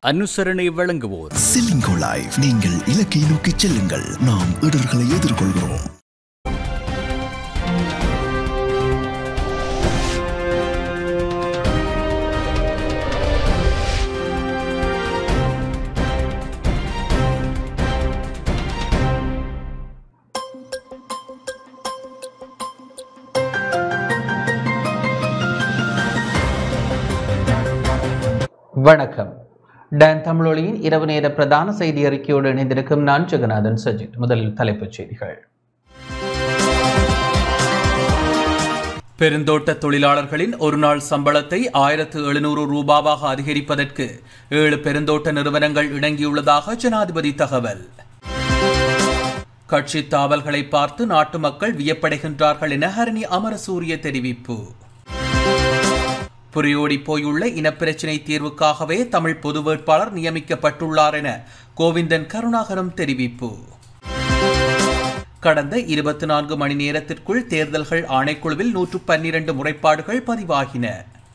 அனுசரணை வழங்குவோர் சிலிங்கோ லைஃப் நீங்கள் இலக்கை நோக்கி செல்லுங்கள் நாம் இடர்களை எதிர்கொள்கிறோம் வணக்கம் டான் தமிழொலியின் இரவு நேர பிரதான செய்தி அறிக்கையோடு இணைந்திருக்கும் நான் ஜெகநாதன் சஜித் முதலில் தலைப்புச் செய்திகள் பெருந்தோட்ட தொழிலாளர்களின் ஒருநாள் சம்பளத்தை ஆயிரத்து எழுநூறு ரூபாவாக அதிகரிப்பதற்கு ஏழு பெருந்தோட்ட நிறுவனங்கள் இணங்கியுள்ளதாக ஜனாதிபதி தகவல் கட்சி தாவல்களை பார்த்து நாட்டு மக்கள் வியப்படைகின்றார்கள் என ஹரணி அமரசூரிய தெரிவிப்பு புரியோடி போயுள்ள இனப்பிரச்சினை தீர்வுக்காகவே தமிழ் பொது வேட்பாளர் நியமிக்கப்பட்டுள்ளார் என கோவிந்தன் கருணாகரம் தெரிவிப்பு கடந்த இருபத்தி நான்கு மணி நேரத்திற்குள் தேர்தல்கள் ஆணைக்குழுவில் நூற்று பன்னிரண்டு முறைப்பாடுகள் பதிவாகின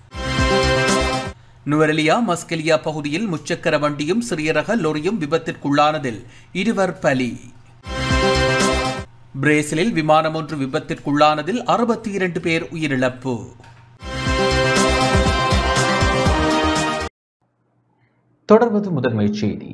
நுவரெலியா மஸ்கெலியா பகுதியில் முச்சக்கர வண்டியும் சிறிய ரக லொரியும் விபத்திற்குள்ளானதில் இருவர் பலி பிரேசிலில் விமானம் ஒன்று விபத்திற்குள்ளானதில் அறுபத்தி இரண்டு பேர் உயிரிழப்பு தொடர்வது முதன்மைச் செய்தி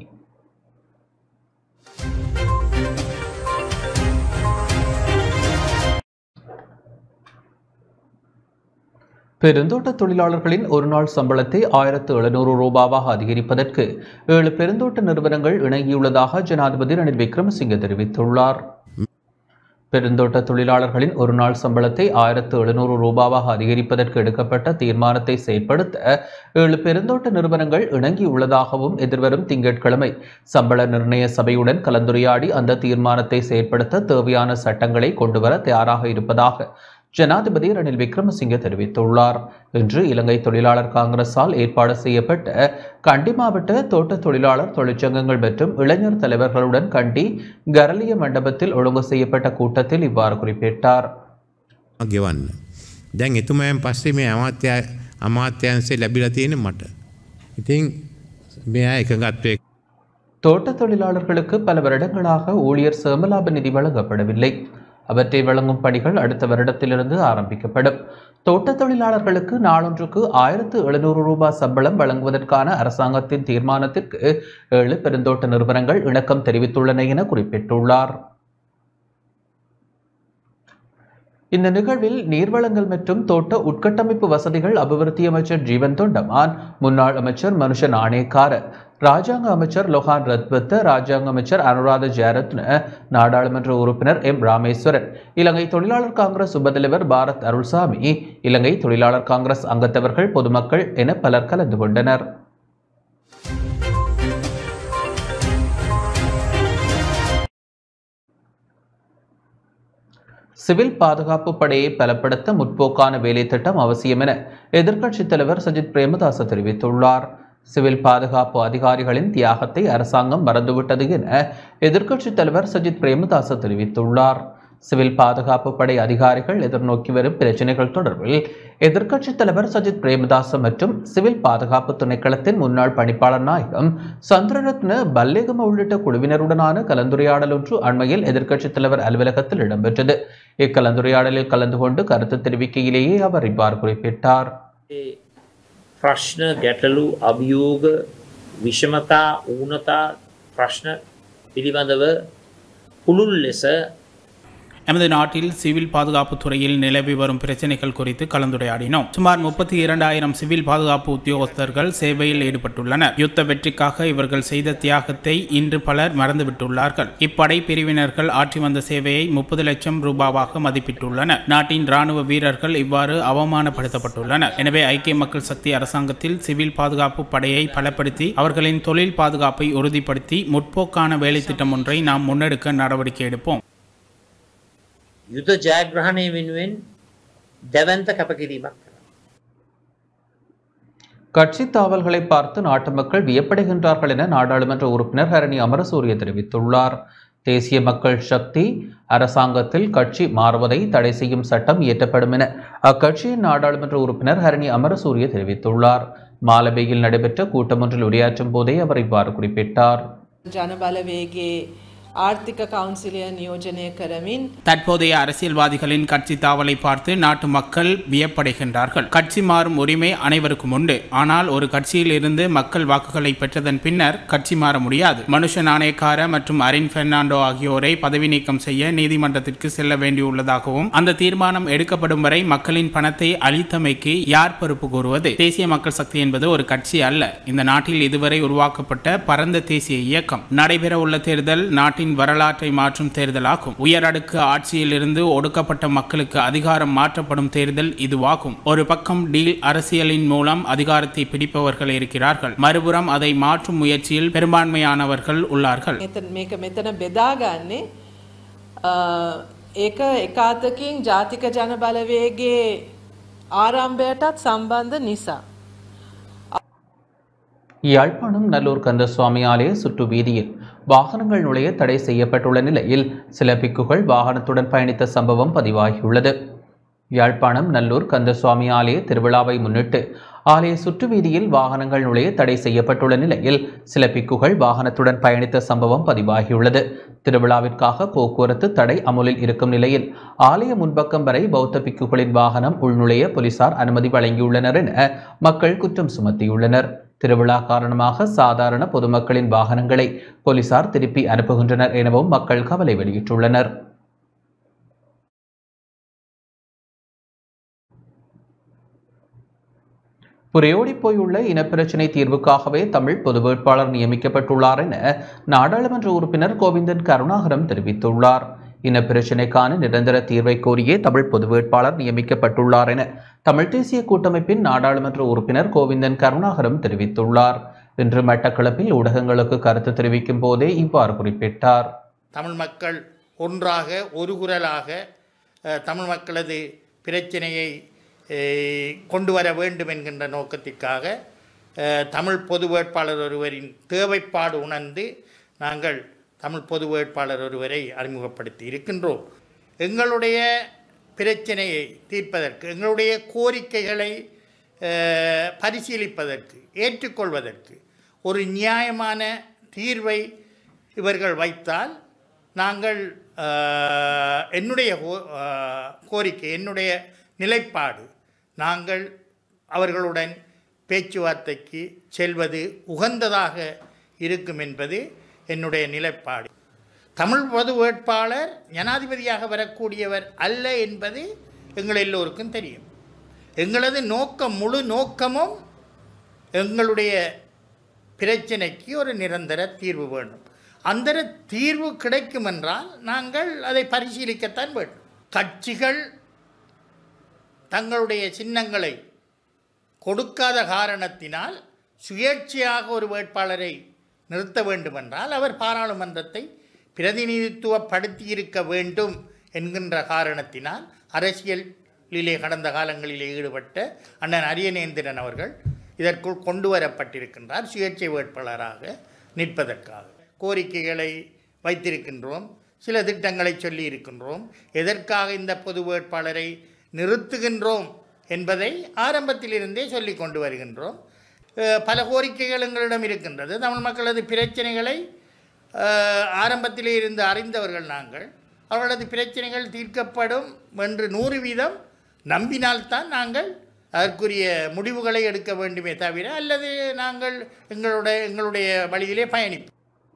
பெருந்தோட்ட தொழிலாளர்களின் ஒருநாள் சம்பளத்தை ஆயிரத்து எழுநூறு ரூபாவாக அதிகரிப்பதற்கு ஏழு பெருந்தோட்ட நிறுவனங்கள் இணங்கியுள்ளதாக ஜனாதிபதி ரணில் விக்ரமசிங்க தெரிவித்துள்ளார் பெருந்தோட்ட தொழிலாளர்களின் ஒரு நாள் சம்பளத்தை ஆயிரத்து எழுநூறு ரூபாவாக அதிகரிப்பதற்கு எடுக்கப்பட்ட தீர்மானத்தை செயற்படுத்த ஏழு பெருந்தோட்ட நிறுவனங்கள் இணங்கியுள்ளதாகவும் எதிர்வரும் திங்கட்கிழமை சம்பள நிர்ணய சபையுடன் கலந்துரையாடி அந்த தீர்மானத்தை செயற்படுத்த தேவையான சட்டங்களை கொண்டுவர தயாராக இருப்பதாக ஜனாதிபதி ரணில் விக்ரமசிங்கே தெரிவித்துள்ளார் இன்று இலங்கை தொழிலாளர் காங்கிரஸால் ஏற்பாடு செய்யப்பட்ட கண்டி மாவட்ட தோட்ட தொழிலாளர் தொழிற்சங்கங்கள் மற்றும் இளைஞர் தலைவர்களுடன் கண்டி கரலிய மண்டபத்தில் ஒழுங்கு செய்யப்பட்ட கூட்டத்தில் இவ்வாறு குறிப்பிட்டார் ගෙවන්න. දැන් එතුමයන් පස්සේ මේ අමාත්‍ය අමාත්‍යන්සේ ලැබිල තියෙන මට. ඉතින් මෙයා එකගත්වය தோட்ட தொழிலாளர்களுக்கு பல வருடங்களாக ஊழியர் சேமலாப நிதி வழங்கப்படவில்லை அவற்றை வழங்கும் பணிகள் அடுத்த வருடத்திலிருந்து ஆரம்பிக்கப்படும் தோட்ட தொழிலாளர்களுக்கு நாளொன்றுக்கு ஆயிரத்து எழுநூறு ரூபாய் சம்பளம் வழங்குவதற்கான அரசாங்கத்தின் தீர்மானத்திற்கு ஏழு பெருந்தோட்ட நிறுவனங்கள் இணக்கம் தெரிவித்துள்ளன என குறிப்பிட்டுள்ளார் இந்த நிகழ்வில் நீர்வளங்கள் மற்றும் தோட்ட உட்கட்டமைப்பு வசதிகள் அபிவிருத்தி அமைச்சர் ஜீவன் தொண்டமான் முன்னாள் அமைச்சர் மனுஷன் ஆணேக்கார ராஜாங்க அமைச்சர் லொஹான் ரத்வத்த ராஜாங்க அமைச்சர் அனுராத ஜெயரத்ன நாடாளுமன்ற உறுப்பினர் எம் ராமேஸ்வரன் இலங்கை தொழிலாளர் காங்கிரஸ் உபதலைவர் பாரத் அருள்சாமி இலங்கை தொழிலாளர் காங்கிரஸ் அங்கத்தவர்கள் பொதுமக்கள் என பலர் கலந்து கொண்டனர் சிவில் பாதுகாப்பு படையை பலப்படுத்த முற்போக்கான வேலை திட்டம் அவசியம் என எதிர்க்கட்சித் தலைவர் சஜித் பிரேமதாச தெரிவித்துள்ளார் சிவில் பாதுகாப்பு அதிகாரிகளின் தியாகத்தை அரசாங்கம் மறந்துவிட்டது என எதிர்க்கட்சித் தலைவர் சஜித் பிரேமதாச தெரிவித்துள்ளார் சிவில் பாதுகாப்பு படை அதிகாரிகள் எதிர்நோக்கி வரும் பிரச்சினைகள் தொடர்பில் எதிர்க்கட்சித் தலைவர் சஜித் பிரேமதாச மற்றும் சிவில் பாதுகாப்பு திணைக்களத்தின் முன்னாள் பணிப்பாளர் நாயகம் சந்திரரத்ன பல்லேகம உள்ளிட்ட குழுவினருடனான கலந்துரையாடல் ஒன்று அண்மையில் எதிர்க்கட்சித் தலைவர் அலுவலகத்தில் இடம்பெற்றது இக்கலந்துரையாடலில் கலந்து கொண்டு கருத்து தெரிவிக்கையிலேயே அவர் இவ்வாறு குறிப்பிட்டார் ප්‍රශ්න ගැටලු අභියෝග විෂමතා ඌනතා ප්‍රශ්න පිළිබඳව පුළුල් ලෙස எமது நாட்டில் சிவில் பாதுகாப்பு துறையில் நிலவி வரும் பிரச்சினைகள் குறித்து கலந்துரையாடினோம் சுமார் முப்பத்தி இரண்டாயிரம் சிவில் பாதுகாப்பு உத்தியோகஸ்தர்கள் சேவையில் ஈடுபட்டுள்ளனர் யுத்த வெற்றிக்காக இவர்கள் செய்த தியாகத்தை இன்று பலர் மறந்துவிட்டுள்ளார்கள் இப்படை பிரிவினர்கள் ஆற்றி வந்த சேவையை முப்பது லட்சம் ரூபாவாக மதிப்பிட்டுள்ளனர் நாட்டின் ராணுவ வீரர்கள் இவ்வாறு அவமானப்படுத்தப்பட்டுள்ளனர் எனவே ஐக்கிய மக்கள் சக்தி அரசாங்கத்தில் சிவில் பாதுகாப்பு படையை பலப்படுத்தி அவர்களின் தொழில் பாதுகாப்பை உறுதிப்படுத்தி முற்போக்கான வேலை திட்டம் ஒன்றை நாம் முன்னெடுக்க நடவடிக்கை எடுப்போம் යුද ජයග්‍රහණය වෙනුවෙන් දැවන්ත කැපකිරීමක් කර. கட்சி தாவல்களை பார்த்து நாட்டு மக்கள் வியப்படைகின்றார்கள் என நாடாளுமன்ற உறுப்பினர் ஹரணி அமரசூரிய தெரிவித்துள்ளார் தேசிய மக்கள் சக்தி அரசாங்கத்தில் கட்சி மாறுவதை தடை செய்யும் சட்டம் இயற்றப்படும் என அக்கட்சியின் நாடாளுமன்ற உறுப்பினர் ஹரணி அமரசூரிய தெரிவித்துள்ளார் மாலபேயில் நடைபெற்ற கூட்டமொன்றில் உரையாற்றும் போதே அவர் இவ்வாறு குறிப்பிட்டார் ජනබලවේගේ ආර්ථික කවුන්සිලය නියෝජනය කරමින් தற்போதைய அரசியல்வாதிகளின் கட்சி தாவலை பார்த்து நாட்டு மக்கள் வியப்படைகின்றார்கள் கட்சி மாறும் உரிமை அனைவருக்கும் உண்டு ஆனால் ஒரு கட்சியில் இருந்து மக்கள் வாக்குகளை பெற்றதன் பின்னர் கட்சி மாற முடியாது மனுஷ நாணயக்கார மற்றும் அரின் பெர்னாண்டோ ஆகியோரை பதவி நீக்கம் செய்ய நீதிமன்றத்திற்கு செல்ல வேண்டியுள்ளதாகவும் அந்த தீர்மானம் எடுக்கப்படும் வரை மக்களின் பணத்தை அளித்தமைக்கு யார் பொறுப்பு கூறுவது தேசிய மக்கள் சக்தி என்பது ஒரு கட்சி அல்ல இந்த நாட்டில் இதுவரை உருவாக்கப்பட்ட பரந்த தேசிய இயக்கம் நடைபெற உள்ள தேர்தல் நாட்டின் வரலாற்றை மாற்றும் தேர்தலாகும் உயரடுக்கு ஆட்சியிலிருந்து ஒடுக்கப்பட்ட மக்களுக்கு அதிகாரம் மாற்றப்படும் தேர்தல் இதுவாகும் ஒரு பக்கம் டீல் அரசியலின் மூலம் அதிகாரத்தை பிடிப்பவர்கள் இருக்கிறார்கள் மறுபுறம் அதை மாற்றும் முயற்சியில் பெரும்பான்மையானவர்கள் உள்ளார்கள் එත මේක මෙතන බෙදාගන්නේ අ, ඒක එකාතකින් ජාතික ජනබලවේගේ ආරම්භයටත් සම්බන්ධ නිසා. யாழ்ப்பாணம் நல்லூர் கந்தசுவாமி ஆலய சுற்று வீதியில் வாகனங்கள் நுழைய தடை செய்யப்பட்டுள்ள நிலையில் சில பிக்குகள் வாகனத்துடன் பயணித்த சம்பவம் பதிவாகியுள்ளது யாழ்ப்பாணம் நல்லூர் கந்தசுவாமி ஆலய திருவிழாவை முன்னிட்டு ஆலய சுற்று வீதியில் வாகனங்கள் நுழைய தடை செய்யப்பட்டுள்ள நிலையில் சில பிக்குகள் வாகனத்துடன் பயணித்த சம்பவம் பதிவாகியுள்ளது திருவிழாவிற்காக போக்குவரத்து தடை அமுலில் இருக்கும் நிலையில் ஆலய முன்பக்கம் வரை பௌத்த பிக்குகளின் வாகனம் உள்நுழைய போலீசார் அனுமதி வழங்கியுள்ளனர் என மக்கள் குற்றம் சுமத்தியுள்ளனர் திருவிழா காரணமாக சாதாரண பொதுமக்களின் வாகனங்களை போலீசார் திருப்பி அனுப்புகின்றனர் எனவும் மக்கள் கவலை வெளியிட்டுள்ளனர் புரையோடி போயுள்ள இனப்பிரச்சினை தீர்வுக்காகவே தமிழ் பொது வேட்பாளர் நியமிக்கப்பட்டுள்ளார் என நாடாளுமன்ற உறுப்பினர் கோவிந்தன் கருணாகரம் தெரிவித்துள்ளார் இனப்பிரச்சினைக்கான நிரந்தர தீர்வை கோரியே தமிழ் பொது வேட்பாளர் நியமிக்கப்பட்டுள்ளார் என தமிழ் தேசிய கூட்டமைப்பின் நாடாளுமன்ற உறுப்பினர் கோவிந்தன் கருணாகரம் தெரிவித்துள்ளார் இன்று மட்டக்களப்பில் ஊடகங்களுக்கு கருத்து தெரிவிக்கும் போதே இவ்வாறு குறிப்பிட்டார் தமிழ் மக்கள் ஒன்றாக ஒரு குரலாக அஹ், தமிழ் மக்களது பிரச்சனையை அஹ், கொண்டு வர வேண்டும் என்கின்ற நோக்கத்திற்காக அஹ், தமிழ் பொது வேட்பாளர் ஒருவரின் தேவைப்பாடு உணர்ந்து நாங்கள் தமிழ் பொது வேட்பாளர் ஒருவரை அறிமுகப்படுத்தி இருக்கின்றோம் எங்களுடைய பிரச்சனையை தீர்ப்பதற்கு எங்களுடைய கோரிக்கைகளை அஹ், பரிசீலிப்பதற்கு ஏற்றுக்கொள்வதற்கு ஒரு நியாயமான தீர்வை இவர்கள் வைத்தால் நாங்கள் அஹ், என்னுடைய கோ- அஹ், கோரிக்கை என்னுடைய நிலைப்பாடு நாங்கள் அவர்களுடன் பேச்சுவார்த்தைக்கு செல்வது உகந்ததாக இருக்கும் என்பது என்னுடைய நிலைப்பாடு தமிழ் பொது வேட்பாளர் ஜனாதிபதியாக வரக்கூடியவர் அல்ல என்பது எங்கள் எல்லோருக்கும் தெரியும் எங்களது நோக்கம் முழு நோக்கமும் எங்களுடைய பிரச்சனைக்கு ஒரு நிரந்தர தீர்வு வேண்டும் அந்த தீர்வு கிடைக்கும் என்றால் நாங்கள் அதை பரிசீலிக்கத்தான் வேண்டும் கட்சிகள் தங்களுடைய சின்னங்களை கொடுக்காத காரணத்தினால் சுயேட்சையாக ஒரு வேட்பாளரை நிறுத்த வேண்டுமென்றால் அவர் பாராளுமன்றத்தை பிரதிநிதித்துவப்படுத்தி இருக்க வேண்டும் என்கின்ற காரணத்தினால் அரசியலிலே கடந்த காலங்களிலே ஈடுபட்ட அண்ணன் அரியநேந்திரன் அவர்கள் இதற்குள் கொண்டு வரப்பட்டிருக்கின்றார் சுயேட்சை வேட்பாளராக நிற்பதற்காக கோரிக்கைகளை வைத்திருக்கின்றோம் சில திட்டங்களை சொல்லி இருக்கின்றோம் எதற்காக இந்த பொது வேட்பாளரை நிறுத்துகின்றோம் என்பதை ஆரம்பத்திலிருந்தே சொல்லி கொண்டு வருகின்றோம் அஹ் பல கோரிக்கைகள் எங்களிடம் இருக்கின்றது தமிழ் மக்களது பிரச்சனைகளை அஹ், ஆரம்பத்திலே இருந்து அறிந்தவர்கள் நாங்கள் அவர்களது பிரச்சனைகள் தீர்க்கப்படும் என்று நூறு வீதம் நம்பினால்தான் நாங்கள் அதற்குரிய முடிவுகளை எடுக்க வேண்டுமே தவிர அல்லது நாங்கள் எங்களுடைய எங்களுடைய வழியிலே பயணிப்போம்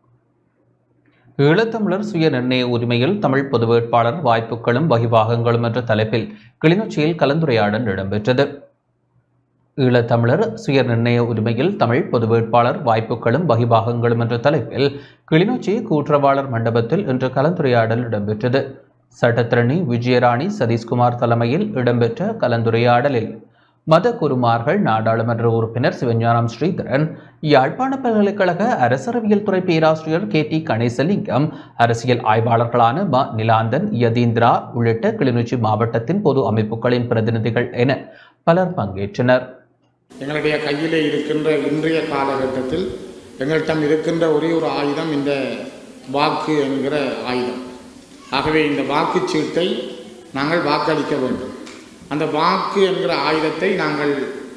ஈழத்தமிழர் சுய நிர்ணய உரிமையில் தமிழ் பொது வேட்பாளர் வாய்ப்புகளும் வகிவாகங்களும் என்ற தலைப்பில் கிளிநொச்சியில் கலந்துரையாடல் இடம்பெற்றது ஈழத்தமிழர் சுய நிர்ணய உரிமையில் தமிழ் பொது வேட்பாளர் வாய்ப்புகளும் வகிபாகங்களும் என்ற தலைப்பில் கிளிநொச்சி கூற்றவாளர் மண்டபத்தில் இன்று கலந்துரையாடல் இடம்பெற்றது சட்டத்திரணி விஜயராணி சதீஷ்குமார் தலைமையில் இடம்பெற்ற கலந்துரையாடலில் மத குருமார்கள் நாடாளுமன்ற உறுப்பினர் சிவஞானம் ஸ்ரீதரன் யாழ்ப்பாண பல்கலைக்கழக அரசறிவியல் துறை பேராசிரியர் கே டி கணேசலிங்கம் அரசியல் ஆய்வாளர்களான ம நிலாந்தன் யதீந்திரா உள்ளிட்ட கிளிநொச்சி மாவட்டத்தின் பொது அமைப்புகளின் பிரதிநிதிகள் என பலர் பங்கேற்றனர் எங்களுடைய கையிலே இருக்கின்ற இன்றைய காலகட்டத்தில் எங்கள்கிட்ட இருக்கின்ற ஒரே ஒரு ஆயுதம் இந்த வாக்கு என்கிற ஆயுதம் ஆகவே இந்த வாக்குச்சீட்டை நாங்கள் வாக்களிக்க வேண்டும் அந்த வாக்கு என்கிற ஆயுதத்தை நாங்கள்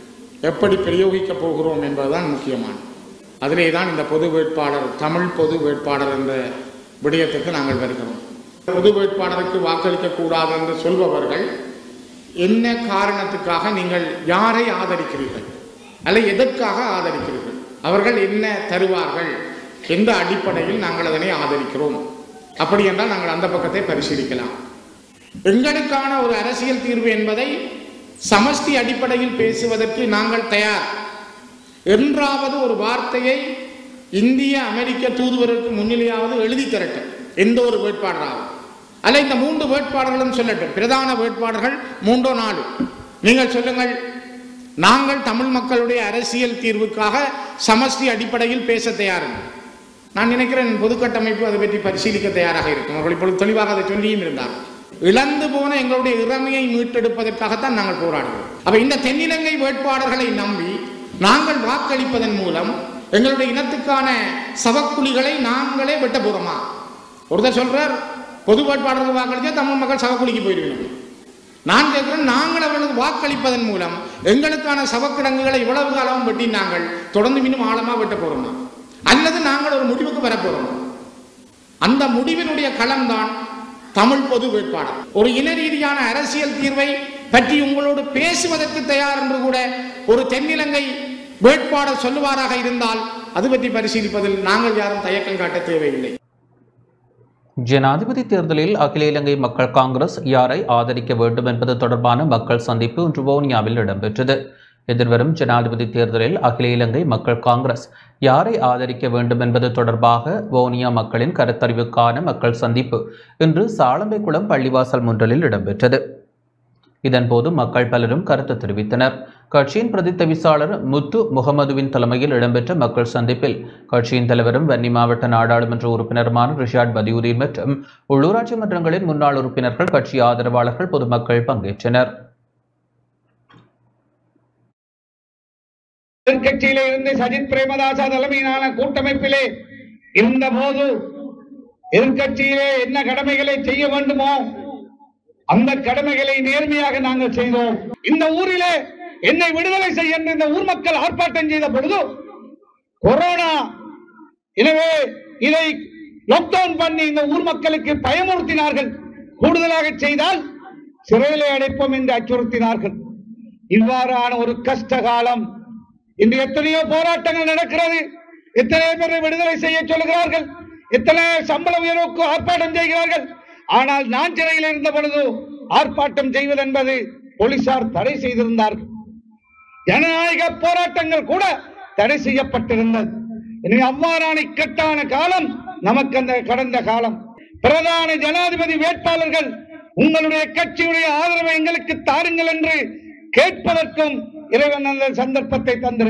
எப்படி பிரயோகிக்கப் போகிறோம் என்பதுதான் முக்கியமானது அதிலே தான் இந்த பொது வேட்பாளர் தமிழ் பொது வேட்பாளர் என்ற விடயத்துக்கு நாங்கள் வருகிறோம் பொது வேட்பாளருக்கு வாக்களிக்கக்கூடாது என்று சொல்பவர்கள் என்ன காரணத்துக்காக நீங்கள் யாரை ஆதரிக்கிறீர்கள் அல்ல எதற்காக ஆதரிக்கிறீர்கள் அவர்கள் என்ன தருவார்கள் எந்த அடிப்படையில் நாங்கள் அதனை ஆதரிக்கிறோம் அப்படி என்றால் நாங்கள் அந்த பக்கத்தை பரிசீலிக்கலாம் எங்களுக்கான ஒரு அரசியல் தீர்வு என்பதை சமஷ்டி அடிப்படையில் பேசுவதற்கு நாங்கள் தயார் என்றாவது ஒரு வார்த்தையை இந்திய அமெரிக்க தூதுவருக்கு முன்னிலையாவது எழுதி தரட்டும் எந்த ஒரு வேட்பாளராகும் அல்ல இந்த மூன்று வேட்பாளர்களும் சொல்லட்டும் பிரதான வேட்பாளர்கள் மூன்றோ நாலு நீங்கள் சொல்லுங்கள் நாங்கள் தமிழ் மக்களுடைய அரசியல் தீர்வுக்காக சமஷ்டி அடிப்படையில் பேச தயாருங்க நான் நினைக்கிறேன் பொதுக்கட்டமைப்பு அதை பற்றி பரிசீலிக்க தயாராக இருக்கும் அவர்கள் இப்பொழுது தெளிவாக அதை சொல்லியும் இருந்தார் இழந்து போன எங்களுடைய இறமையை மீட்டெடுப்பதற்காகத்தான் நாங்கள் போராடுவோம் அப்ப இந்த தென்னிலங்கை வேட்பாளர்களை நம்பி நாங்கள் வாக்களிப்பதன் மூலம் எங்களுடைய இனத்துக்கான சவக்குழிகளை நாங்களே வெட்ட போறோமா ஒருத்தர் சொல்றார் பொது வேட்பாளர்கள் வாக்களித்தா தமிழ் மக்கள் சவக்குழிக்கு போயிடுவோம் நான் கேட்கிறேன் நாங்கள் அவர்களுக்கு வாக்களிப்பதன் மூலம் எங்களுக்கான சவக்கிடங்குகளை இவ்வளவு காலம் வெட்டி நாங்கள் தொடர்ந்து இன்னும் ஆழமா வெட்ட போறோமா அல்லது நாங்கள் ஒரு முடிவுக்கு வரப்போறோம் அந்த முடிவினுடைய களம்தான் தமிழ் பொது வேட்பாளர் ஒரு இன ரீதியான அரசியல் தீர்வை பற்றி உங்களோடு பேசுவதற்கு தயார் என்று கூட ஒரு தென்னிலங்கை வேட்பாளர் சொல்லுவாராக இருந்தால் அது பற்றி பரிசீலிப்பதில் நாங்கள் யாரும் தயக்கம் காட்ட தேவையில்லை ஜனாதிபதி தேர்தலில் அகில இலங்கை மக்கள் காங்கிரஸ் யாரை ஆதரிக்க வேண்டும் என்பது தொடர்பான மக்கள் சந்திப்பு இன்று வவுனியாவில் இடம்பெற்றது எதிர்வரும் ஜனாதிபதி தேர்தலில் அகில இலங்கை மக்கள் காங்கிரஸ் யாரை ஆதரிக்க வேண்டும் என்பது தொடர்பாக வவுனியா மக்களின் கருத்தறிவுக்கான மக்கள் சந்திப்பு இன்று சாளம்பைக்குளம் பள்ளிவாசல் முன்றலில் இடம்பெற்றது இதன்போது மக்கள் பலரும் கருத்து தெரிவித்தனர் கட்சியின் பிரதித்த விசாளர் முத்து முகமதுவின் தலைமையில் இடம்பெற்ற மக்கள் சந்திப்பில் கட்சியின் தலைவரும் வன்னி மாவட்ட நாடாளுமன்ற உறுப்பினருமான ரிஷாட் பதியுதீன் மற்றும் உள்ளூராட்சி மன்றங்களின் முன்னாள் உறுப்பினர்கள் கட்சி ஆதரவாளர்கள் பொதுமக்கள் பங்கேற்றனர் எதிர்கட்சியிலே இருந்து சஜித் பிரேமதாசா தலைமையிலான கூட்டமைப்பிலே இருந்த போது எதிர்கட்சியிலே என்ன கடமைகளை செய்ய வேண்டுமோ அந்த கடமைகளை நேர்மையாக நாங்கள் செய்தோம் இந்த ஊரிலே என்னை விடுதலை செய்ய என்று இந்த ஊர் மக்கள் ஆர்ப்பாட்டம் செய்த பொழுது கொரோனா எனவே இதை லாக்டவுன் பண்ணி இந்த ஊர் மக்களுக்கு பயமுறுத்தினார்கள் கூடுதலாக செய்தால் சிறையிலே அடைப்போம் என்று அச்சுறுத்தினார்கள் இவ்வாறான ஒரு கஷ்ட காலம் இன்று எத்தனையோ போராட்டங்கள் நடக்கிறது எத்தனை பேரை விடுதலை செய்ய சொல்லுகிறார்கள் எத்தனை சம்பள உயர்வுக்கு ஆர்ப்பாட்டம் செய்கிறார்கள் ஆனால் நான் சிறையில் இருந்த பொழுது ஆர்ப்பாட்டம் செய்வது என்பது போலீசார் தடை செய்திருந்தார்கள் ஜனநாயக போராட்டங்கள் கூட தடை செய்யப்பட்டிருந்தது எனவே அவ்வாறான இக்கட்டான காலம் நமக்கு அந்த கடந்த காலம் பிரதான ஜனாதிபதி வேட்பாளர்கள் உங்களுடைய கட்சியுடைய ஆதரவை எங்களுக்கு தாருங்கள் என்று கேட்பதற்கும் இறைவன் அந்த சந்தர்ப்பத்தை தந்திரு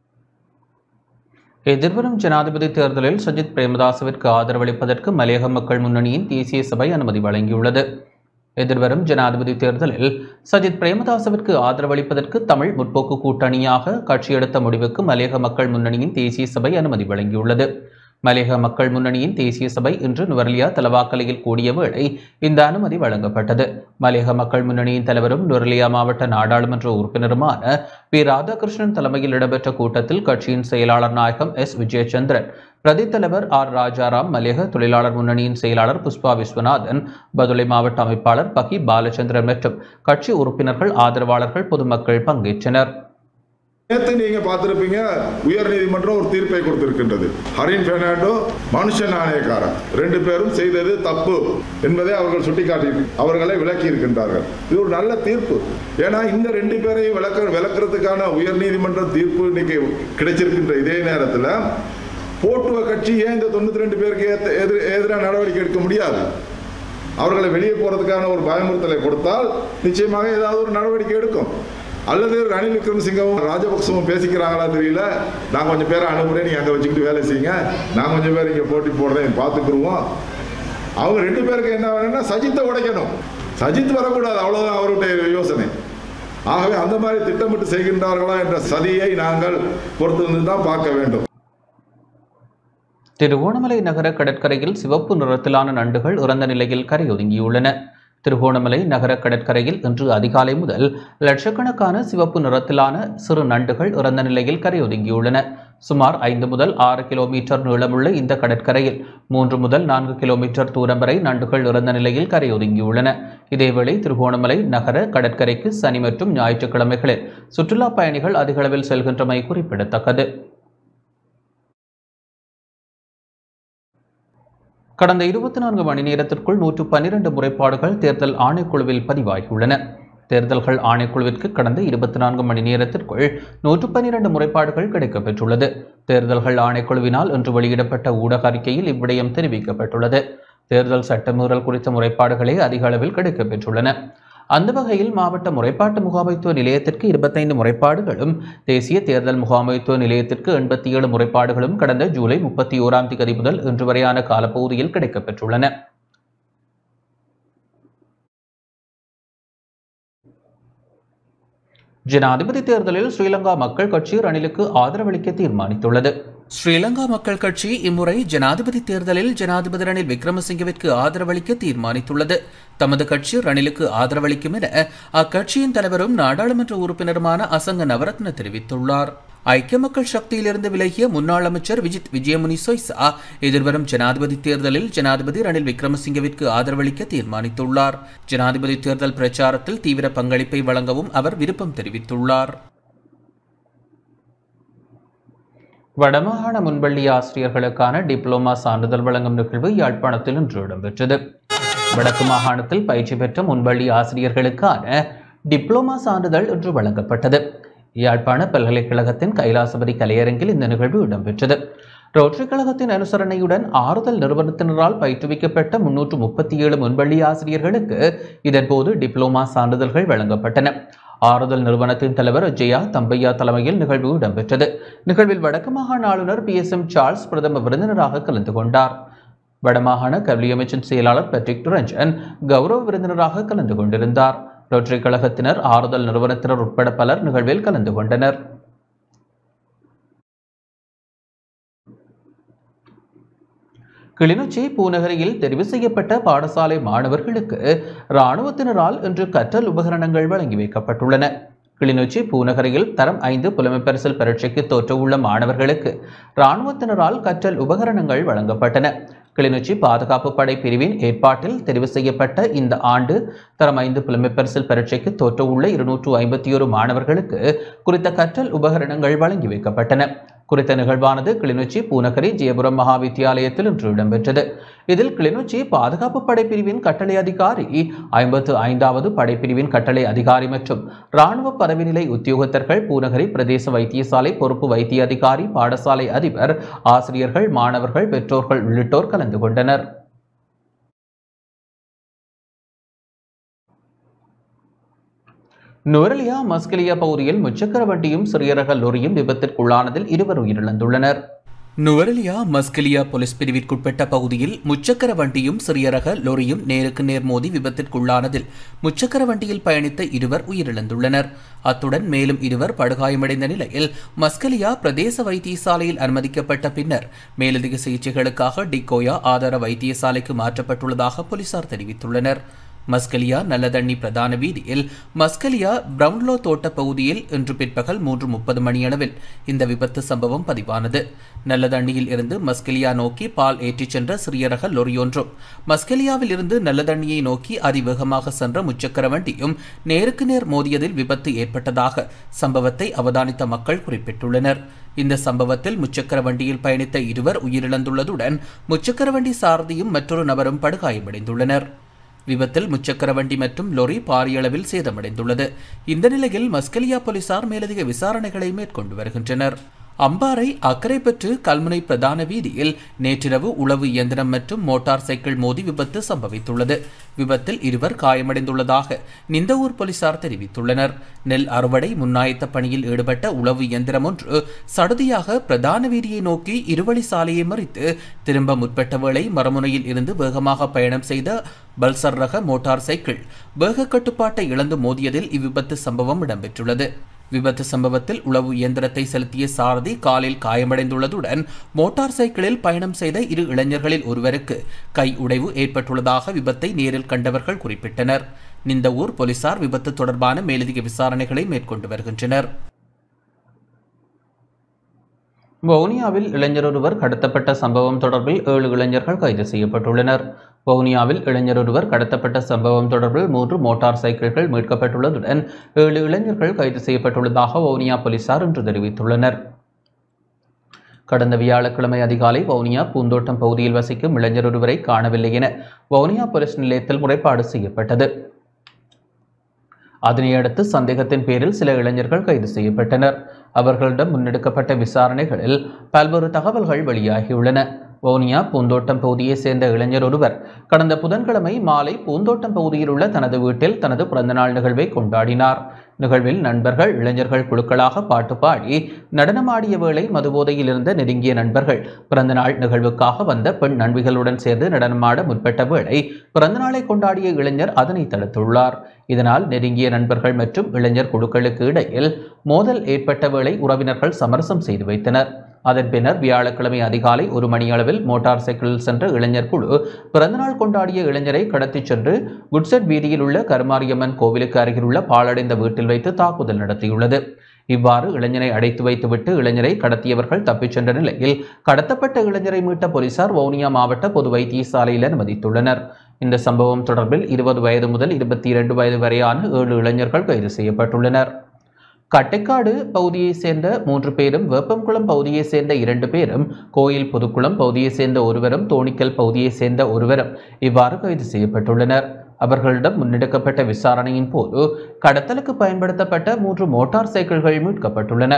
எதிர்வரும் ஜனாதிபதி தேர்தலில் சஜித் பிரேமதாசவிற்கு ஆதரவளிப்பதற்கு மலையக மக்கள் முன்னணியின் தேசிய சபை அனுமதி வழங்கியுள்ளது எதிர்வரும் ஜனாதிபதி தேர்தலில் சஜித் பிரேமதாசவிற்கு ஆதரவளிப்பதற்கு தமிழ் முற்போக்கு கூட்டணியாக கட்சி எடுத்த முடிவுக்கு மலையக மக்கள் முன்னணியின் தேசிய சபை அனுமதி வழங்கியுள்ளது மலையக மக்கள் முன்னணியின் தேசிய சபை இன்று நுவர்லியா தலவாக்கலையில் கூடிய வேளை இந்த அனுமதி வழங்கப்பட்டது மலையக மக்கள் முன்னணியின் தலைவரும் நுவர்லியா மாவட்ட நாடாளுமன்ற உறுப்பினருமான பி ராதாகிருஷ்ணன் தலைமையில் இடம்பெற்ற கூட்டத்தில் கட்சியின் செயலாளர் நாயகம் எஸ் விஜயச்சந்திரன் பிரதி தலைவர் ஆர் ராஜாராம் மலையக தொழிலாளர் முன்னணியின் செயலாளர் புஷ்பா விஸ்வநாதன் பதுளை மாவட்ட அமைப்பாளர் பகி பாலச்சந்திரன் மற்றும் கட்சி உறுப்பினர்கள் ஆதரவாளர்கள் பொதுமக்கள் பங்கேற்றனர் நேற்று நீங்க பார்த்திருப்பீங்க உயர் நீதிமன்றம் ஒரு தீர்ப்பை கொடுத்திருக்கின்றது ஹரின் பெர்னாண்டோ மனுஷ நாணயக்காரன் ரெண்டு பேரும் செய்தது தப்பு என்பதை அவர்கள் சுட்டிக்காட்டி அவர்களை விளக்கி இருக்கின்றார்கள் இது ஒரு நல்ல தீர்ப்பு ஏன்னா இந்த ரெண்டு பேரையும் விளக்க விளக்குறதுக்கான உயர் நீதிமன்ற தீர்ப்பு இன்னைக்கு கிடைச்சிருக்கின்ற இதே நேரத்தில் போட்டுவ கட்சி ஏன் இந்த தொண்ணூத்தி ரெண்டு பேருக்கு ஏத்த- எதிர் எதிராக நடவடிக்கை எடுக்க முடியாது அவர்களை வெளியே போறதுக்கான ஒரு பயமுறுத்தலை கொடுத்தால் நிச்சயமாக ஏதாவது ஒரு நடவடிக்கை எடுக்கும் அல்லது ரணில் விக்ரமசிங்கவும் ராஜபக்சவும் பேசிக்கிறாங்களா தெரியல நான் கொஞ்சம் பேரை அனுப்புறேன் நீங்க அங்கே வச்சுக்கிட்டு வேலை செய்யுங்க நான் கொஞ்சம் பேர் இங்கே போட்டி போடுறேன் பார்த்துக்குருவோம் அவங்க ரெண்டு பேருக்கு என்ன வேணும்னா சஜித்தை உடைக்கணும் சஜித் வரக்கூடாது அவ்வளவுதான் அவருடைய யோசனை ஆகவே அந்த மாதிரி திட்டமிட்டு செய்கின்றார்களா என்ற சதியை நாங்கள் பொறுத்திருந்து தான் பார்க்க வேண்டும் திருவோணமலை நகர கடற்கரையில் சிவப்பு நிறத்திலான நண்டுகள் இறந்த நிலையில் கரையொதுங்கியுள்ளன திருகோணமலை நகர கடற்கரையில் இன்று அதிகாலை முதல் லட்சக்கணக்கான சிவப்பு நிறத்திலான சிறு நண்டுகள் இறந்த நிலையில் கரையொதுங்கியுள்ளன சுமார் ஐந்து முதல் ஆறு கிலோமீட்டர் நீளமுள்ள இந்த கடற்கரையில் மூன்று முதல் நான்கு கிலோமீட்டர் தூரம் வரை நண்டுகள் இறந்த நிலையில் கரையொதுங்கியுள்ளன இதேவேளை திருகோணமலை நகர கடற்கரைக்கு சனி மற்றும் ஞாயிற்றுக்கிழமைகளில் சுற்றுலா பயணிகள் அதிகளவில் செல்கின்றமை குறிப்பிடத்தக்கது கடந்த இருபத்தி நான்கு மணி நேரத்திற்குள் நூற்று பன்னிரண்டு முறைப்பாடுகள் தேர்தல் ஆணைக்குழுவில் பதிவாகியுள்ளன தேர்தல்கள் ஆணைக்குழுவிற்கு கடந்த இருபத்தி நான்கு மணி நேரத்திற்குள் நூற்று பன்னிரண்டு முறைப்பாடுகள் கிடைக்கப்பெற்றுள்ளது தேர்தல்கள் ஆணைக்குழுவினால் இன்று வெளியிடப்பட்ட ஊடக அறிக்கையில் இவ்விடயம் தெரிவிக்கப்பட்டுள்ளது தேர்தல் சட்டமீறல் குறித்த முறைப்பாடுகளே அதிக அளவில் கிடைக்கப்பெற்றுள்ளன அந்த வகையில் மாவட்ட முறைப்பாட்டு முகாமைத்துவ நிலையத்திற்கு இருபத்தைந்து முறைப்பாடுகளும் தேசிய தேர்தல் முகாமைத்துவ நிலையத்திற்கு எண்பத்தி ஏழு முறைப்பாடுகளும் கடந்த ஜூலை முப்பத்தி ஓராம் தேதி முதல் இன்று வரையான காலப்பகுதியில் கிடைக்கப்பெற்றுள்ளன ஜனாதிபதி தேர்தலில் ஸ்ரீலங்கா மக்கள் கட்சி ரணிலுக்கு ஆதரவளிக்க தீர்மானித்துள்ளது ஸ்ரீலங்கா மக்கள் கட்சி இம்முறை ஜனாதிபதி தேர்தலில் ஜனாதிபதி ரணில் விக்ரமசிங்கவிற்கு ஆதரவளிக்க தீர்மானித்துள்ளது தமது கட்சி ரணிலுக்கு ஆதரவளிக்கும் என அக்கட்சியின் தலைவரும் நாடாளுமன்ற உறுப்பினருமான அசங்க நவரத்ன தெரிவித்துள்ளார் ஐக்கிய மக்கள் சக்தியிலிருந்து விலகிய முன்னாள் அமைச்சர் விஜித் விஜயமுனி சொய்சா எதிர்வரும் ஜனாதிபதி தேர்தலில் ஜனாதிபதி ரணில் விக்ரமசிங்கவிற்கு ஆதரவளிக்க தீர்மானித்துள்ளார் ஜனாதிபதி தேர்தல் பிரச்சாரத்தில் தீவிர பங்களிப்பை வழங்கவும் அவர் விருப்பம் தெரிவித்துள்ளார் வடமாகாண முன்பள்ளி ஆசிரியர்களுக்கான டிப்ளோமா சான்றிதழ் வழங்கும் நிகழ்வு யாழ்ப்பாணத்தில் இன்று இடம்பெற்றது வடக்கு மாகாணத்தில் பயிற்சி பெற்ற முன்பள்ளி ஆசிரியர்களுக்கான டிப்ளோமா சான்றிதழ் இன்று வழங்கப்பட்டது யாழ்ப்பாண பல்கலைக்கழகத்தின் கைலாசபதி கலையரங்கில் இந்த நிகழ்வு இடம்பெற்றது ரோட்டரி கழகத்தின் அனுசரணையுடன் ஆறுதல் நிறுவனத்தினரால் பயிற்றுவிக்கப்பட்ட முன்னூற்று முப்பத்தி ஏழு முன்பள்ளி ஆசிரியர்களுக்கு இதன்போது டிப்ளோமா சான்றிதழ்கள் வழங்கப்பட்டன ஆறுதல் நிறுவனத்தின் தலைவர் ஜெயா தம்பையா தலைமையில் நிகழ்வு இடம்பெற்றது நிகழ்வில் வடக்கு மாகாண ஆளுநர் பி எஸ் எம் சார்ல்ஸ் பிரதம விருந்தினராக கலந்து கொண்டார் வடமாகாண கல்வி அமைச்சின் செயலாளர் பெட்ரிக் ரஞ்சன் கௌரவ விருந்தினராக கலந்து கொண்டிருந்தார் ரோட்டரி கழகத்தினர் ஆறுதல் நிறுவனத்தினர் உட்பட பலர் நிகழ்வில் கலந்து கொண்டனர் கிளிநொச்சி பூநகரியில் தெரிவு செய்யப்பட்ட பாடசாலை மாணவர்களுக்கு இராணுவத்தினரால் இன்று கற்றல் உபகரணங்கள் வழங்கி வைக்கப்பட்டுள்ளன கிளிநொச்சி பூநகரியில் தரம் ஐந்து புலமைப்பரிசல் பரீட்சைக்கு தோற்றவுள்ள மாணவர்களுக்கு இராணுவத்தினரால் கற்றல் உபகரணங்கள் வழங்கப்பட்டன கிளிநொச்சி பாதுகாப்பு படை பிரிவின் ஏற்பாட்டில் தெரிவு செய்யப்பட்ட இந்த ஆண்டு தரம் ஐந்து புலமைப்பரிசல் பரீட்சைக்கு தோற்றவுள்ள இருநூற்று ஐம்பத்தி ஒரு மாணவர்களுக்கு குறித்த கற்றல் உபகரணங்கள் வழங்கி வைக்கப்பட்டன குறித்த நிகழ்வானது கிளிநொச்சி பூநகரி ஜெயபுரம் மகா வித்தியாலயத்தில் இன்று இடம்பெற்றது இதில் கிளிநொச்சி பாதுகாப்பு படைப்பிரிவின் கட்டளை அதிகாரி ஐம்பத்து ஐந்தாவது படைப்பிரிவின் கட்டளை அதிகாரி மற்றும் இராணுவ பதவி நிலை உத்தியோகத்தர்கள் பூநகரி பிரதேச வைத்தியசாலை பொறுப்பு வைத்திய அதிகாரி பாடசாலை அதிபர் ஆசிரியர்கள் மாணவர்கள் பெற்றோர்கள் உள்ளிட்டோர் கலந்து கொண்டனர் நுவரலியா மஸ்கலியா பகுதியில் முச்சக்கர வண்டியும் சிறிய ரக லொரியும் விபத்திற்குள்ளானதில் இருவர் உயிரிழந்துள்ளனர் நுவரெலியா மஸ்கலியா போலீஸ் பிரிவிற்குட்பட்ட பகுதியில் முச்சக்கர வண்டியும் சிறிய ரக லொரியும் நேருக்கு நேர் மோதி விபத்திற்குள்ளானதில் முச்சக்கர வண்டியில் பயணித்த இருவர் உயிரிழந்துள்ளனர் அத்துடன் மேலும் இருவர் படுகாயமடைந்த நிலையில் மஸ்கலியா பிரதேச வைத்தியசாலையில் அனுமதிக்கப்பட்ட பின்னர் மேலதிக சிகிச்சைகளுக்காக டிகோயா ஆதார வைத்தியசாலைக்கு மாற்றப்பட்டுள்ளதாக போலீசார் தெரிவித்துள்ளனர் மஸ்கலியா நல்லதண்ணி பிரதான வீதியில் மஸ்கலியா பிரவுன்லோ தோட்ட பகுதியில் இன்று பிற்பகல் மூன்று முப்பது மணியளவில் இந்த விபத்து சம்பவம் பதிவானது நல்லதண்ணியில் இருந்து மஸ்கலியா நோக்கி பால் ஏற்றிச் சென்ற சிறிய ரக லொரியொன்றும் மஸ்கலியாவில் இருந்து நல்லதண்ணியை நோக்கி அதிவேகமாக சென்ற முச்சக்கர வண்டியும் நேருக்கு நேர் மோதியதில் விபத்து ஏற்பட்டதாக சம்பவத்தை அவதானித்த மக்கள் குறிப்பிட்டுள்ளனர் இந்த சம்பவத்தில் முச்சக்கர வண்டியில் பயணித்த இருவர் உயிரிழந்துள்ளதுடன் முச்சக்கர வண்டி சாரதியும் மற்றொரு நபரும் படுகாயமடைந்துள்ளனர் விபத்தில் முச்சக்கர வண்டி மற்றும் லொரி பாரிய அளவில் சேதமடைந்துள்ளது இந்த நிலையில் மஸ்கலியா போலீசார் மேலதிக விசாரணைகளை மேற்கொண்டு வருகின்றனர் அம்பாறை அக்கரைப்பற்று கல்முனை பிரதான வீதியில் நேற்றிரவு உளவு இயந்திரம் மற்றும் மோட்டார் சைக்கிள் மோதி விபத்து சம்பவித்துள்ளது விபத்தில் இருவர் காயமடைந்துள்ளதாக நிந்தவூர் போலீசார் தெரிவித்துள்ளனர் நெல் அறுவடை முன்னாயத்த பணியில் ஈடுபட்ட உளவு இயந்திரம் ஒன்று சடுதியாக பிரதான வீதியை நோக்கி இருவழி சாலையை மறித்து திரும்ப முற்பட்ட வேளை மரமுனையில் இருந்து வேகமாக பயணம் செய்த பல்சர் ரக மோட்டார் சைக்கிள் வேக கட்டுப்பாட்டை இழந்து மோதியதில் இவ்விபத்து சம்பவம் இடம்பெற்றுள்ளது விபத்து சம்பவத்தில் உளவு இயந்திரத்தை செலுத்திய சாரதி காலில் காயமடைந்துள்ளதுடன் மோட்டார் சைக்கிளில் பயணம் செய்த இரு இளைஞர்களில் ஒருவருக்கு கை உடைவு ஏற்பட்டுள்ளதாக விபத்தை நேரில் கண்டவர்கள் குறிப்பிட்டனர் நிந்தவூர் போலீசார் விபத்து தொடர்பான மேலதிக விசாரணைகளை மேற்கொண்டு வருகின்றனர் வவுனியாவில் இளைஞர் ஒருவர் கடத்தப்பட்ட சம்பவம் தொடர்பில் ஏழு இளைஞர்கள் கைது செய்யப்பட்டுள்ளனர் வவுனியாவில் இளைஞர் ஒருவர் கடத்தப்பட்ட சம்பவம் தொடர்பில் மூன்று மோட்டார் சைக்கிள்கள் மீட்கப்பட்டுள்ளதுடன் ஏழு இளைஞர்கள் கைது செய்யப்பட்டுள்ளதாக வவுனியா போலீசார் இன்று தெரிவித்துள்ளனர் கடந்த வியாழக்கிழமை அதிகாலை வவுனியா பூந்தோட்டம் பகுதியில் வசிக்கும் இளைஞர் ஒருவரை காணவில்லை என வவுனியா போலீஸ் நிலையத்தில் முறைப்பாடு செய்யப்பட்டது அதனையடுத்து சந்தேகத்தின் பேரில் சில இளைஞர்கள் கைது செய்யப்பட்டனர் அவர்களிடம் முன்னெடுக்கப்பட்ட விசாரணைகளில் பல்வேறு தகவல்கள் வெளியாகியுள்ளன வவுனியா பூந்தோட்டம் பகுதியைச் சேர்ந்த இளைஞர் ஒருவர் கடந்த புதன்கிழமை மாலை பூந்தோட்டம் பகுதியில் உள்ள தனது வீட்டில் தனது பிறந்தநாள் நிகழ்வை கொண்டாடினார் நிகழ்வில் நண்பர்கள் இளைஞர்கள் குழுக்களாக பாட்டு பாடி நடனமாடிய வேளை மதுபோதையில் இருந்த நெருங்கிய நண்பர்கள் பிறந்தநாள் நிகழ்வுக்காக வந்த பெண் நண்பிகளுடன் சேர்ந்து நடனமாட முற்பட்ட வேளை பிறந்தநாளை கொண்டாடிய இளைஞர் அதனை தடுத்துள்ளார் இதனால் நெருங்கிய நண்பர்கள் மற்றும் இளைஞர் குழுக்களுக்கு இடையில் மோதல் ஏற்பட்ட வேளை உறவினர்கள் சமரசம் செய்து வைத்தனர் அதன் பின்னர் வியாழக்கிழமை அதிகாலை ஒரு மணி அளவில் மோட்டார் சைக்கிளில் சென்ற இளைஞர் குழு பிறந்தநாள் கொண்டாடிய இளைஞரை கடத்திச் சென்று குட்செட் வீதியில் உள்ள கருமாரியம்மன் கோவிலுக்கு அருகிலுள்ள பாழடைந்த வீட்டில் வைத்து தாக்குதல் நடத்தியுள்ளது இவ்வாறு இளைஞரை அடைத்து வைத்துவிட்டு இளைஞரை கடத்தியவர்கள் தப்பிச் சென்ற நிலையில் கடத்தப்பட்ட இளைஞரை மீட்ட போலீசார் வவுனியா மாவட்ட பொது வைத்தியசாலையில் அனுமதித்துள்ளனர் இந்த சம்பவம் தொடர்பில் இருபது வயது முதல் இருபத்தி இரண்டு வயது வரையான ஏழு இளைஞர்கள் கைது செய்யப்பட்டுள்ளனர் கட்டைக்காடு பகுதியைச் சேர்ந்த மூன்று பேரும் வேப்பங்குளம் பகுதியைச் சேர்ந்த இரண்டு பேரும் கோயில் புதுக்குளம் பகுதியைச் சேர்ந்த ஒருவரும் தோணிக்கல் பகுதியைச் சேர்ந்த ஒருவரும் இவ்வாறு கைது செய்யப்பட்டுள்ளனர் அவர்களிடம் முன்னெடுக்கப்பட்ட விசாரணையின் போது கடத்தலுக்கு பயன்படுத்தப்பட்ட மூன்று மோட்டார் சைக்கிள்கள் மீட்கப்பட்டுள்ளன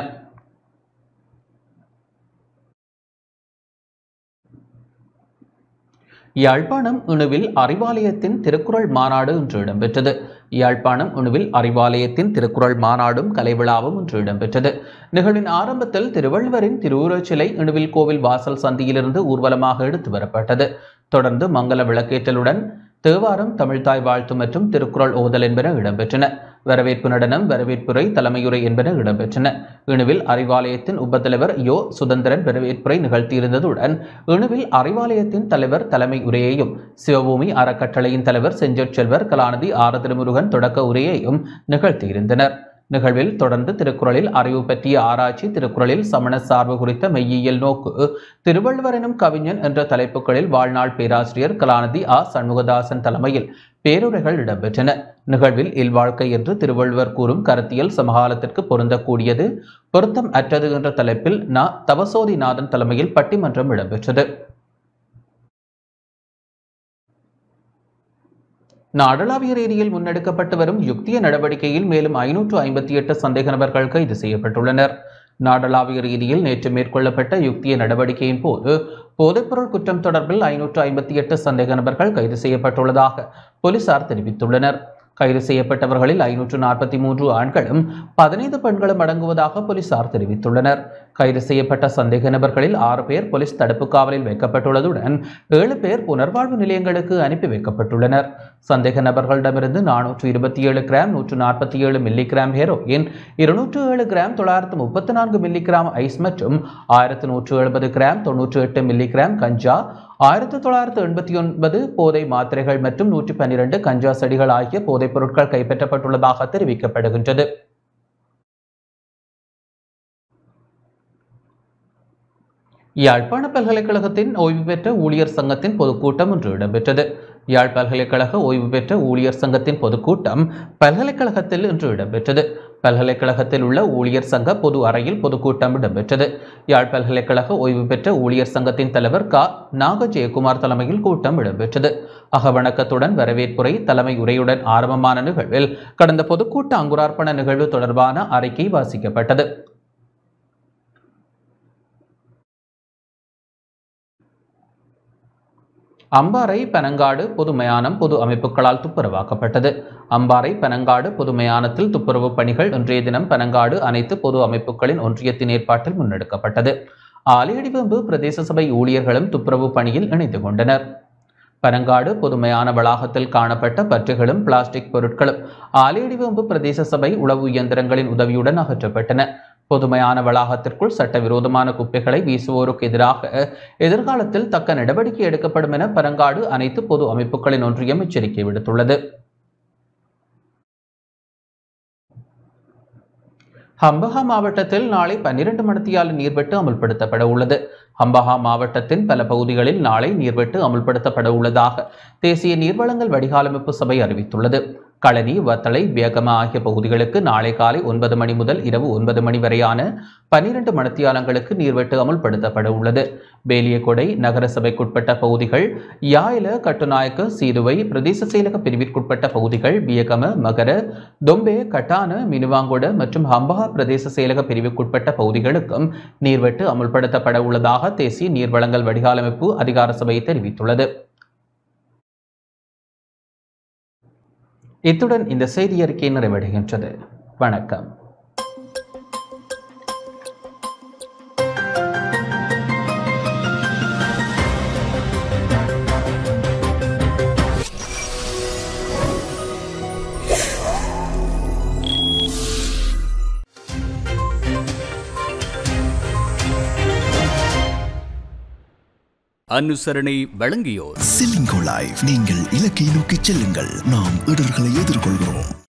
யாழ்ப்பாணம் இணுவில் அறிவாலயத்தின் திருக்குறள் மாநாடு இன்று இடம்பெற்றது யாழ்ப்பாணம் உணுவில் அறிவாலயத்தின் திருக்குறள் மாநாடும் கலைவிழாவும் இன்று இடம்பெற்றது நிகழ்வின் ஆரம்பத்தில் திருவள்ளுவரின் திருவுருவச் சிலை இணுவில் கோவில் வாசல் சந்தியிலிருந்து ஊர்வலமாக எடுத்து வரப்பட்டது தொடர்ந்து மங்கள விளக்கேற்றலுடன் தேவாரம் தமிழ்தாய் வாழ்த்து மற்றும் திருக்குறள் ஓதல் என்பன இடம்பெற்றன வரவேற்பு நடனம் வரவேற்புரை தலைமையுரை என்பன இடம்பெற்றன இணுவில் அறிவாலயத்தின் உபத்தலைவர் யோ சுதந்திரன் வரவேற்புரை நிகழ்த்தியிருந்ததுடன் இணுவில் அறிவாலயத்தின் தலைவர் தலைமை உரையையும் சிவபூமி அறக்கட்டளையின் தலைவர் செஞ்சொற்செல்வர் கலாநிதி ஆர திருமுருகன் தொடக்க உரையையும் நிகழ்த்தியிருந்தனர் நிகழ்வில் தொடர்ந்து திருக்குறளில் அறிவு பற்றிய ஆராய்ச்சி திருக்குறளில் சமண சார்பு குறித்த மெய்யியல் நோக்கு திருவள்ளுவர் எனும் கவிஞன் என்ற தலைப்புகளில் வாழ்நாள் பேராசிரியர் கலாநிதி ஆ சண்முகதாசன் தலைமையில் பேருரைகள் இடம்பெற்றன நிகழ்வில் இல்வாழ்க்கை என்று திருவள்ளுவர் கூறும் கருத்தியல் சமகாலத்திற்கு பொருந்தக்கூடியது பொருத்தம் அற்றது என்ற தலைப்பில் நா தவசோதிநாதன் தலைமையில் பட்டிமன்றம் இடம்பெற்றது நாடளாவிய ரீதியில் முன்னெடுக்கப்பட்டு வரும் யுக்திய நடவடிக்கையில் மேலும் ஐநூற்று ஐம்பத்தி எட்டு சந்தேக நபர்கள் கைது செய்யப்பட்டுள்ளனர் நாடளாவிய ரீதியில் நேற்று மேற்கொள்ளப்பட்ட யுக்திய நடவடிக்கையின் போது போதைப்பொருள் குற்றம் தொடர்பில் ஐநூற்று ஐம்பத்தி எட்டு சந்தேக நபர்கள் கைது செய்யப்பட்டுள்ளதாக போலீசார் தெரிவித்துள்ளனர் கைது செய்யப்பட்டவர்களில் ஐநூற்று நாற்பத்தி மூன்று ஆண்களும் பதினைந்து பெண்களும் அடங்குவதாக போலீசார் தெரிவித்துள்ளனர் கைது செய்யப்பட்ட சந்தேக நபர்களில் ஆறு பேர் போலீஸ் தடுப்பு காவலில் வைக்கப்பட்டுள்ளதுடன் ஏழு பேர் புனர்வாழ்வு நிலையங்களுக்கு அனுப்பி வைக்கப்பட்டுள்ளனர் சந்தேக நபர்களிடமிருந்து நானூற்று இருபத்தி ஏழு கிராம் நூற்று நாற்பத்தி ஏழு மில்லிகிராம் ஹெரோயின் இருநூற்று ஏழு கிராம் தொள்ளாயிரத்து முப்பத்தி நான்கு மில்லிகிராம் ஐஸ் மற்றும் ஆயிரத்து நூற்று எழுபது கிராம் தொன்னூற்று எட்டு மில்லிகிராம் கஞ்சா ஆயிரத்தி தொள்ளாயிரத்து எண்பத்தி ஒன்பது போதை மாத்திரைகள் மற்றும் நூற்றி பன்னிரண்டு கஞ்சா செடிகள் ஆகிய போதைப் பொருட்கள் கைப்பற்றப்பட்டுள்ளதாக தெரிவிக்கப்படுகின்றது யாழ்ப்பாண பல்கலைக்கழகத்தின் ஓய்வு பெற்ற ஊழியர் சங்கத்தின் பொதுக்கூட்டம் இன்று இடம்பெற்றது யாழ் பல்கலைக்கழக ஓய்வு பெற்ற ஊழியர் சங்கத்தின் பொதுக்கூட்டம் பல்கலைக்கழகத்தில் இன்று இடம்பெற்றது பல்கலைக்கழகத்தில் உள்ள ஊழியர் சங்க பொது அறையில் பொதுக்கூட்டம் இடம்பெற்றது யாழ் பல்கலைக்கழக ஓய்வு பெற்ற ஊழியர் சங்கத்தின் தலைவர் க நாக ஜெயக்குமார் தலைமையில் கூட்டம் இடம்பெற்றது அகவணக்கத்துடன் வரவேற்புரை தலைமை உரையுடன் ஆரம்பமான நிகழ்வில் கடந்த பொதுக்கூட்ட அங்குரார்ப்பண நிகழ்வு தொடர்பான அறிக்கை வாசிக்கப்பட்டது அம்பாறை பனங்காடு பொது மயானம் பொது அமைப்புகளால் துப்புரவாக்கப்பட்டது அம்பாறை பனங்காடு பொது மயானத்தில் துப்புரவு பணிகள் இன்றைய தினம் பனங்காடு அனைத்து பொது அமைப்புகளின் ஒன்றியத்தின் ஏற்பாட்டில் முன்னெடுக்கப்பட்டது ஆலையடிவம்பு பிரதேச சபை ஊழியர்களும் துப்புரவு பணியில் இணைந்து கொண்டனர் பனங்காடு பொதுமையான வளாகத்தில் காணப்பட்ட பற்றுகளும் பிளாஸ்டிக் பொருட்களும் ஆலையடிவம்பு பிரதேச சபை உளவு இயந்திரங்களின் உதவியுடன் அகற்றப்பட்டன பொதுமையான வளாகத்திற்குள் சட்டவிரோதமான குப்பைகளை வீசுவோருக்கு எதிராக எதிர்காலத்தில் தக்க நடவடிக்கை எடுக்கப்படும் என பரங்காடு அனைத்து பொது அமைப்புகளின் ஒன்றியம் எச்சரிக்கை விடுத்துள்ளது ஹம்பஹா மாவட்டத்தில் நாளை பன்னிரண்டு மணித்தியால நீர்வெட்டு அமல்படுத்தப்பட உள்ளது ஹம்பஹா மாவட்டத்தின் பல பகுதிகளில் நாளை நீர்வெட்டு அமல்படுத்தப்பட உள்ளதாக தேசிய நீர்வளங்கள் வடிகாலமைப்பு சபை அறிவித்துள்ளது களனி வத்தளை வியகம ஆகிய பகுதிகளுக்கு நாளை காலை ஒன்பது மணி முதல் இரவு ஒன்பது மணி வரையான பனிரெண்டு மணித்தியாலங்களுக்கு நீர்வெட்டு அமல்படுத்தப்பட உள்ளது பேலியகொடை நகர சபைக்குட்பட்ட பகுதிகள் யாயில கட்டுநாயக்க சீருவை பிரதேச செயலக பிரிவிற்குட்பட்ட பகுதிகள் வியகம மகர தொம்பே கட்டான மினுவாங்கொட மற்றும் ஹம்பஹா பிரதேச செயலக பிரிவுக்குட்பட்ட பகுதிகளுக்கும் நீர்வெட்டு அமுல்படுத்தப்பட உள்ளதாக தேசிய நீர்வளங்கள் வடிகாலமைப்பு அதிகார சபை தெரிவித்துள்ளது இத்துடன் இந்த செய்தி அறிக்கை நிறைவடைகின்றது வணக்கம் அனுசரணை வழங்கியோர் சிலிங்கோ லைஃப் நீங்கள் இலக்கை நோக்கி செல்லுங்கள் நாம் இடர்களை எதிர்கொள்கிறோம்